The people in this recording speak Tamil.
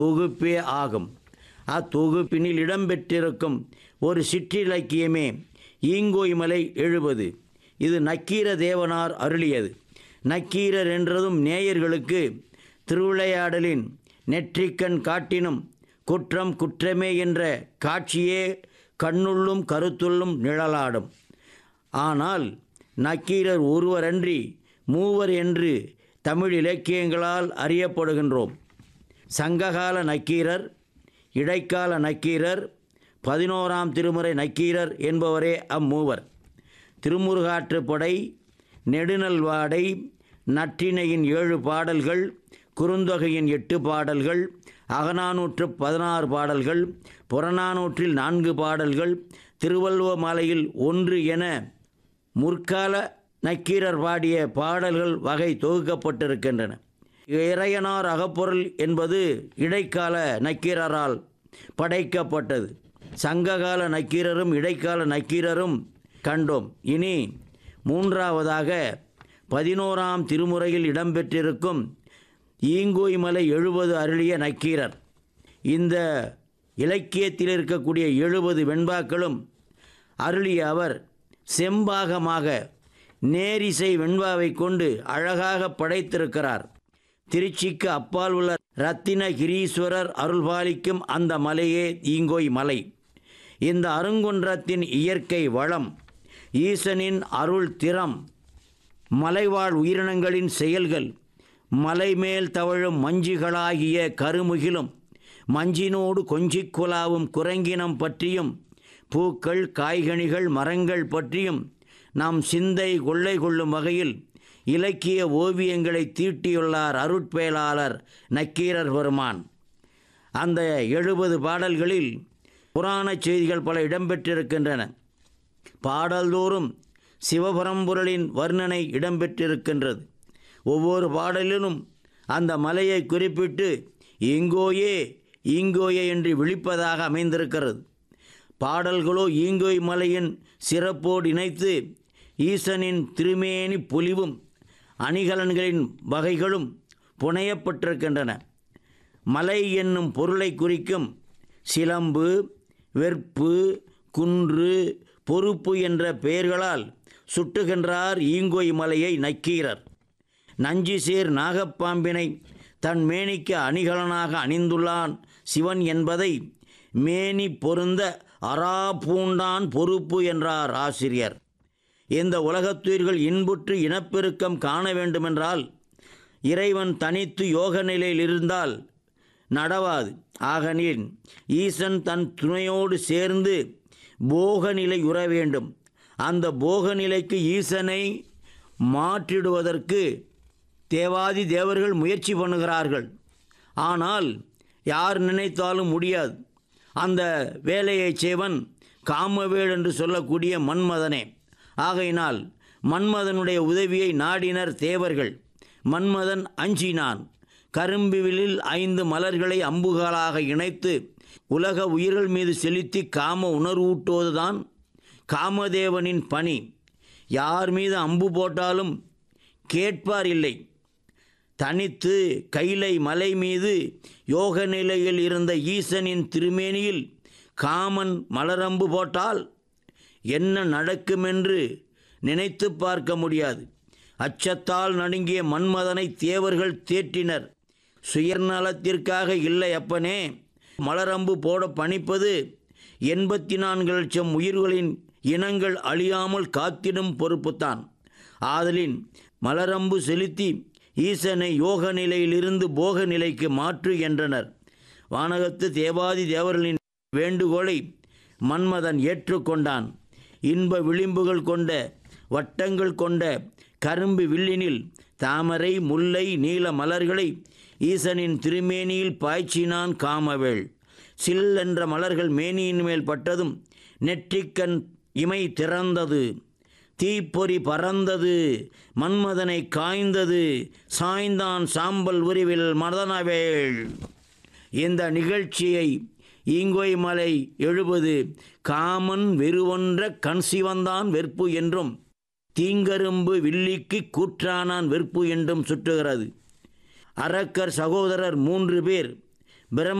தொகுப்பே ஆகும் அத்தொகுப்பினில் இடம்பெற்றிருக்கும் ஒரு சிற்றிலக்கியமே ஈங்கோய்மலை எழுபது இது நக்கீர தேவனார் அருளியது நக்கீரர் என்றதும் நேயர்களுக்கு திருவிளையாடலின் நெற்றிக்கண் காட்டினும் குற்றம் குற்றமே என்ற காட்சியே கண்ணுள்ளும் கருத்துள்ளும் நிழலாடும் ஆனால் நக்கீரர் ஒருவரன்றி மூவர் என்று தமிழ் இலக்கியங்களால் அறியப்படுகின்றோம் சங்ககால நக்கீரர் இடைக்கால நக்கீரர் பதினோராம் திருமுறை நக்கீரர் என்பவரே அம்மூவர் திருமுருகாற்றுப்படை நெடுநல்வாடை நற்றிணையின் ஏழு பாடல்கள் குறுந்தொகையின் எட்டு பாடல்கள் அகநானூற்று பதினாறு பாடல்கள் புறநானூற்றில் நான்கு பாடல்கள் திருவள்ளுவ மாலையில் ஒன்று என முற்கால நக்கீரர் பாடிய பாடல்கள் வகை தொகுக்கப்பட்டிருக்கின்றன இறையனார் அகப்பொருள் என்பது இடைக்கால நக்கீரரால் படைக்கப்பட்டது சங்ககால நக்கீரரும் இடைக்கால நக்கீரரும் கண்டோம் இனி மூன்றாவதாக பதினோராம் திருமுறையில் இடம்பெற்றிருக்கும் ஈங்கோய்மலை எழுபது அருளிய நக்கீரர் இந்த இலக்கியத்தில் இருக்கக்கூடிய எழுபது வெண்பாக்களும் அருளிய அவர் செம்பாகமாக நேரிசை வெண்பாவை கொண்டு அழகாக படைத்திருக்கிறார் திருச்சிக்கு அப்பால் உள்ள ரத்தின கிரீஸ்வரர் அருள்பாலிக்கும் அந்த மலையே ஈங்கோய் மலை இந்த அருங்குன்றத்தின் இயற்கை வளம் ஈசனின் அருள் திறம் மலைவாழ் உயிரினங்களின் செயல்கள் மலைமேல் தவழும் மஞ்சுகளாகிய கருமுகிலும் மஞ்சினோடு கொஞ்சிக் குலாவும் குரங்கினம் பற்றியும் பூக்கள் காய்கனிகள் மரங்கள் பற்றியும் நாம் சிந்தை கொள்ளை கொள்ளும் வகையில் இலக்கிய ஓவியங்களை தீட்டியுள்ளார் அருட்பேலாளர் நக்கீரர் பெருமான் அந்த எழுபது பாடல்களில் புராணச் செய்திகள் பல இடம்பெற்றிருக்கின்றன பாடல்தோறும் சிவபரம்பொருளின் வர்ணனை இடம்பெற்றிருக்கின்றது ஒவ்வொரு பாடலிலும் அந்த மலையை குறிப்பிட்டு இங்கோயே ஈங்கோயே என்று விழிப்பதாக அமைந்திருக்கிறது பாடல்களோ ஈங்கோய் மலையின் சிறப்போடு இணைத்து ஈசனின் திருமேனி பொலிவும் அணிகலன்களின் வகைகளும் புனையப்பட்டிருக்கின்றன மலை என்னும் பொருளை குறிக்கும் சிலம்பு வெற்பு குன்று பொறுப்பு என்ற பெயர்களால் சுட்டுகின்றார் ஈங்கோய் மலையை நக்கீரர் நஞ்சிசேர் நாகப்பாம்பினை தன் மேனிக்கு அணிகலனாக அணிந்துள்ளான் சிவன் என்பதை மேனி பொருந்த அரா பூண்டான் பொறுப்பு என்றார் ஆசிரியர் இந்த உலகத்துயிர்கள் இன்புற்று இனப்பெருக்கம் காண வேண்டுமென்றால் இறைவன் தனித்து யோக நிலையில் இருந்தால் நடவாது ஆகனில் ஈசன் தன் துணையோடு சேர்ந்து போக நிலை உற வேண்டும் அந்த போக நிலைக்கு ஈசனை மாற்றிடுவதற்கு தேவாதி தேவர்கள் முயற்சி பண்ணுகிறார்கள் ஆனால் யார் நினைத்தாலும் முடியாது அந்த வேலையை செய்வன் காமவேள் என்று சொல்லக்கூடிய மன்மதனே ஆகையினால் மன்மதனுடைய உதவியை நாடினர் தேவர்கள் மன்மதன் அஞ்சினான் கரும்புவிலில் ஐந்து மலர்களை அம்புகளாக இணைத்து உலக உயிர்கள் மீது செலுத்தி காம உணர்வூட்டுவதுதான் காமதேவனின் பணி யார் மீது அம்பு போட்டாலும் கேட்பார் இல்லை தனித்து கைலை மலை மீது யோக நிலையில் இருந்த ஈசனின் திருமேனியில் காமன் மலரம்பு போட்டால் என்ன நடக்குமென்று நினைத்து பார்க்க முடியாது அச்சத்தால் நடுங்கிய மன்மதனை தேவர்கள் தேற்றினர் சுயநலத்திற்காக இல்லை அப்பனே மலரம்பு போட பணிப்பது எண்பத்தி நான்கு லட்சம் உயிர்களின் இனங்கள் அழியாமல் காத்திடும் பொறுப்புத்தான் ஆதலின் மலரம்பு செலுத்தி ஈசனை யோக நிலையிலிருந்து போக நிலைக்கு மாற்று என்றனர் வானகத்து தேவாதி தேவர்களின் வேண்டுகோளை மன்மதன் ஏற்றுக்கொண்டான் இன்ப விளிம்புகள் கொண்ட வட்டங்கள் கொண்ட கரும்பு வில்லினில் தாமரை முல்லை நீல மலர்களை ஈசனின் திருமேனியில் பாய்ச்சினான் காமவேள் சில் என்ற மலர்கள் மேனியின் மேல் பட்டதும் நெற்றிக்கண் இமை திறந்தது தீப்பொறி பறந்தது மன்மதனை காய்ந்தது சாய்ந்தான் சாம்பல் உருவில் மதனவேள் இந்த நிகழ்ச்சியை ஈங்கோய் மலை எழுபது காமன் வெறுவொன்ற கண் சிவந்தான் வெற்பு என்றும் தீங்கரும்பு வில்லிக்கு கூற்றானான் வெற்பு என்றும் சுட்டுகிறது அரக்கர் சகோதரர் மூன்று பேர் பிரம்ம